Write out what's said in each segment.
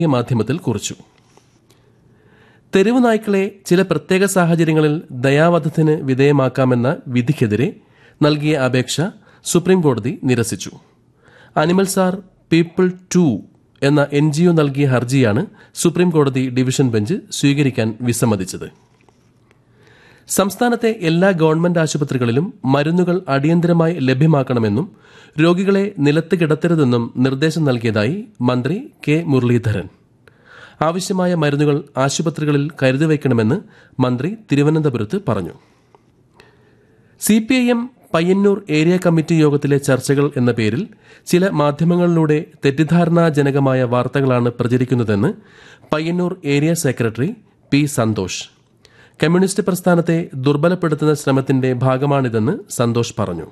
മാധ്യമത്തിൽ കുറിച്ചു തെരുവ് നായ്ക്കളെ ചില പ്രത്യേക സാഹചര്യങ്ങളിൽ ദയാവധത്തിന് വിധേയമാക്കാമെന്ന വിധിക്കെതിരെ നൽകിയ അപേക്ഷ സുപ്രീംകോടതി നിരസിച്ചു അനിമൽസ് ആർ പീപ്പിൾ ടു എന്ന എൻ ജി ഒ നൽകിയ ഹർജിയാണ് സുപ്രീംകോടതി ഡിവിഷൻ ബെഞ്ച് സ്വീകരിക്കാൻ വിസമ്മതിച്ചത് സംസ്ഥാനത്തെ എല്ലാ ഗവൺമെന്റ് ആശുപത്രികളിലും മരുന്നുകൾ അടിയന്തരമായി ലഭ്യമാക്കണമെന്നും രോഗികളെ നിലത്ത് കിടത്തരുതെന്നും നിർദ്ദേശം നൽകിയതായി മന്ത്രി കെ മുരളീധരൻ ആവശ്യമായ മരുന്നുകൾ ആശുപത്രികളിൽ കരുതി വയ്ക്കണമെന്ന് മന്ത്രി തിരുവനന്തപുരത്ത് പറഞ്ഞു C P I M Payyannur area committee യോഗത്തിലെ ചർച്ചകൾ എന്ന പേരിൽ ചില മാധ്യമങ്ങളിലൂടെ തെറ്റിദ്ധാരണാജനകമായ വാർത്തകളാണ് പ്രചരിക്കുന്നതെന്ന് Payyannur area secretary P Santhosh communist പ്രസ്ഥാനത്തെ ദുർബലപ്പെടുത്തുന്ന ശ്രമത്തിന്റെ ഭാഗമാണിതെന്ന് സന്തോഷ് പറഞ്ഞു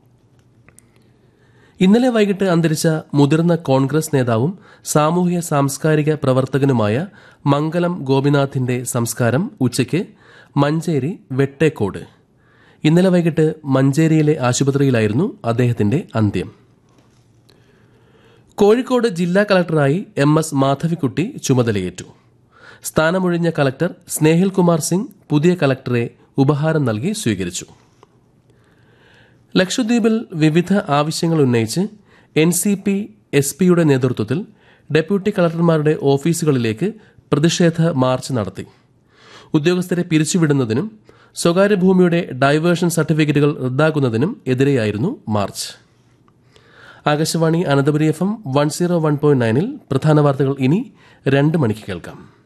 ഇന്നലെ വൈകിട്ട് അന്തരിച്ച മുതിർന്ന കോൺഗ്രസ് നേതാവും സാമൂഹ്യ സാംസ്കാരിക പ്രവർത്തകനുമായ മംഗലം ഗോപിനാഥിന്റെ സംസ്കാരം ഉച്ചയ്ക്ക് മഞ്ചേരി വെട്ടേക്കോട് ഇന്നലെ വൈകിട്ട് മഞ്ചേരിയിലെ ആശുപത്രിയിലായിരുന്നു അദ്ദേഹത്തിന്റെ അന്ത്യം കോഴിക്കോട് ജില്ലാ കളക്ടറായി എം എസ് മാധവിക്കുട്ടി ചുമതലയേറ്റു സ്ഥാനമൊഴിഞ്ഞ കളക്ടർ സ്നേഹിൽ കുമാർ സിംഗ് പുതിയ കളക്ടറെ ഉപഹാരം നൽകി സ്വീകരിച്ചു ലക്ഷദ്വീപിൽ വിവിധ ആവശ്യങ്ങൾ ഉന്നയിച്ച് എൻ സി പി എസ് പിയുടെ നേതൃത്വത്തിൽ ഡെപ്യൂട്ടി കളക്ടർമാരുടെ ഓഫീസുകളിലേക്ക് പ്രതിഷേധ മാർച്ച് നടത്തി ഉദ്യോഗസ്ഥരെ പിരിച്ചുവിടുന്നതിനും സ്വകാര്യ ഭൂമിയുടെ ഡൈവേർഷൻ സർട്ടിഫിക്കറ്റുകൾ റദ്ദാക്കുന്നതിനും എതിരെയായിരുന്നു march Akashvani Ananthapuri F M one zero one point നയനിൽ പ്രധാന വാർത്തകൾ ഇനി രണ്ട് മണിക്ക് കേൾക്കാം